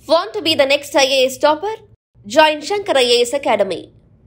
Want to be the next IAS topper? Join Shankar IAS Academy.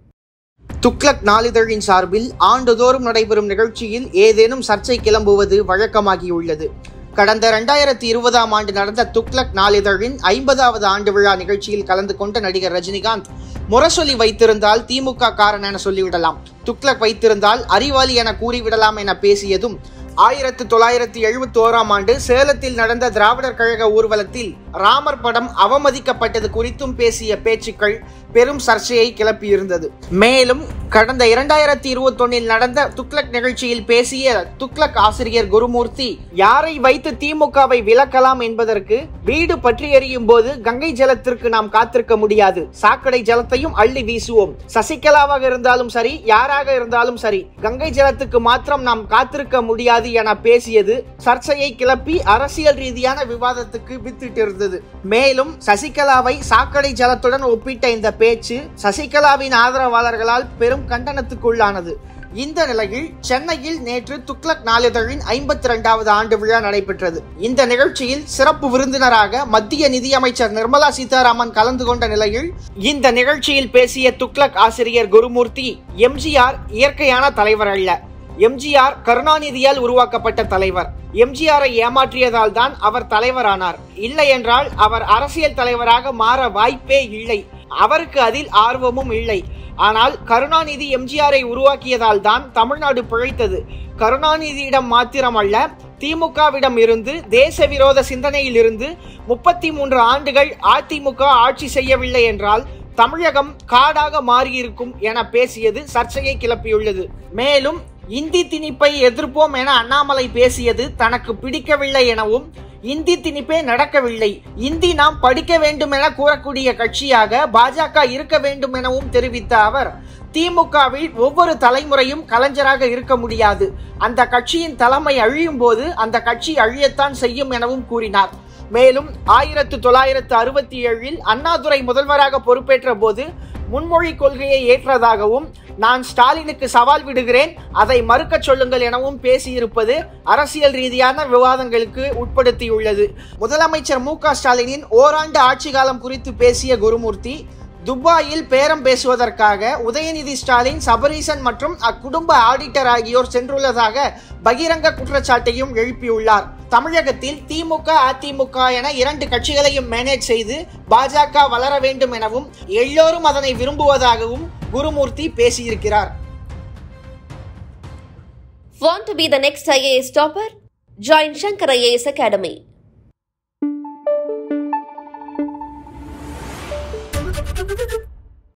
Tughlaq நாளிதழின் சார்பில் ஆண்டுதோறும் நடைபெறும் நிகழ்ச்சியில் ஏதேனும் சர்ச்சை கிளம்புவது வழக்கமாகியுள்ளது கடந்த இரண்டாயிரத்தி இருபதாம் ஆண்டு நடந்த துக்ளக் நாளிதழின் ஐம்பதாவது ஆண்டு விழா நிகழ்ச்சியில் கலந்து கொண்ட நடிகர் ரஜினிகாந்த் முரசொலி வைத்திருந்தால் திமுக காரன் என சொல்லிவிடலாம் துக்ளக் வைத்திருந்தால் அறிவாளி என கூறிவிடலாம் என பேசியதும் ஆயிரத்து தொள்ளாயிரத்தி எழுபத்தி ஓராம் ஆண்டு சேலத்தில் நடந்த திராவிடர் கழக ஊர்வலத்தில் ராமர் படம் அவமதிக்கப்பட்டது குறித்தும் பேசிய பேச்சுக்கள் பெரும் சர்ச்சையை கிளப்பியிருந்தது மேலும் கடந்த இரண்டாயிரத்தி இருபத்தொன்னில் நடந்த துக்ளக் நிகழ்ச்சியில் பேசிய துக்ளக் ஆசிரியர் குருமூர்த்தி யாரை வைத்து திமுகவை விலக்கலாம் என்பதற்கு வீடு பற்றி எறியும் போது கங்கை ஜலத்திற்கு நாம் காத்திருக்க முடியாது சாக்கடை ஜலத்தையும் அள்ளி வீசுவோம் சசிகலாவாக இருந்தாலும் சரி யாராக இருந்தாலும் சரி கங்கை ஜலத்துக்கு மாத்திரம் நாம் காத்திருக்க முடியாது என பேசியது சர்ச்சையை கிளப்பி அரசியல் ரீதியான விவாதத்துக்கு வித்திட்டிருந்தது மேலும் சசிகலாவை சாக்கடை ஜலத்துடன் ஒப்பிட்ட இந்த பேச்சு சசிகலாவின் ஆதரவாளர்களால் பெரும் கண்டனத்துக்குள்ளானது இந்த நிலையில் சென்னையில் நேற்று துக்ளக் நாளிதழின் ஐம்பத்தி இரண்டாவது ஆண்டு விழா நடைபெற்றது இந்த நிகழ்ச்சியில் சிறப்பு விருந்தினராக மத்திய நிதியமைச்சர் நிர்மலா சீதாராமன் கலந்து கொண்ட நிலையில் இந்த நிகழ்ச்சியில் பேசிய துக்ளக் ஆசிரியர் குருமூர்த்தி எம்ஜிஆர் இயற்கையான தலைவர் அல்ல எம்ஜிஆர் கருணாநிதியால் உருவாக்கப்பட்ட தலைவர் எம்ஜிஆரை ஏமாற்றியதால் தான் அவர் தலைவரானார் இல்லை என்றால் அவர் அரசியல் தலைவராக மாற வாய்ப்பே இல்லை அவருக்கு அதில் ஆர்வமும் இல்லை ஆனால் கருணாநிதி எம்ஜிஆரை உருவாக்கியதால் தான் தமிழ்நாடு பிழைத்தது கருணாநிதியிடம் மாத்திரமல்ல திமுகவிடம் இருந்து தேச விரோத சிந்தனையில் இருந்து முப்பத்தி மூன்று ஆண்டுகள் அதிமுக ஆட்சி செய்யவில்லை என்றால் தமிழகம் காடாக மாறியிருக்கும் என பேசியது சர்ச்சையை கிளப்பியுள்ளது மேலும் இந்தி திணிப்பை எதிர்ப்போம் என அண்ணாமலை பேசியது தனக்கு பிடிக்கவில்லை எனவும் இந்தி திணிப்பே நடக்கவில்லை இந்தி நாம் படிக்க வேண்டும் என கூறக்கூடிய கட்சியாக பாஜக இருக்க வேண்டும் எனவும் தெரிவித்த அவர் திமுகவில் ஒவ்வொரு தலைமுறையும் கலைஞராக இருக்க முடியாது அந்த கட்சியின் தலைமை அழியும் போது அந்த கட்சி அழியத்தான் செய்யும் எனவும் கூறினார் மேலும் ஆயிரத்து தொள்ளாயிரத்து அறுபத்தி ஏழில் அண்ணாதுரை முதல்வராக பொறுப்பேற்ற போது முன்மொழி கொள்கையை ஏற்றதாகவும் நான் ஸ்டாலினுக்கு சவால் விடுகிறேன் அதை மறுக்க சொல்லுங்கள் எனவும் பேசியிருப்பது அரசியல் ரீதியான விவாதங்களுக்கு உட்படுத்தியுள்ளது முதலமைச்சர் மு ஸ்டாலினின் ஓராண்டு ஆட்சி காலம் குறித்து பேசிய குருமூர்த்தி துபாயில் பேரம் பேசுவதற்காக உதயநிதி ஸ்டாலின் சபரீசன் மற்றும் அக்குடும்ப ஆடிட்டர் ஆகியோர் சென்றுள்ளதாக பகிரங்க குற்றச்சாட்டையும் எழுப்பியுள்ளார் தமிழகத்தில் திமுக அதிமுக என இரண்டு கட்சிகளையும் மேனேஜ் செய்து பாஜக வளர வேண்டும் எனவும் எல்லோரும் அதனை விரும்புவதாகவும் குருமூர்த்தி பேசியிருக்கிறார் Want to be the next IAS topper? Join Shankar IAS Academy. Thank you.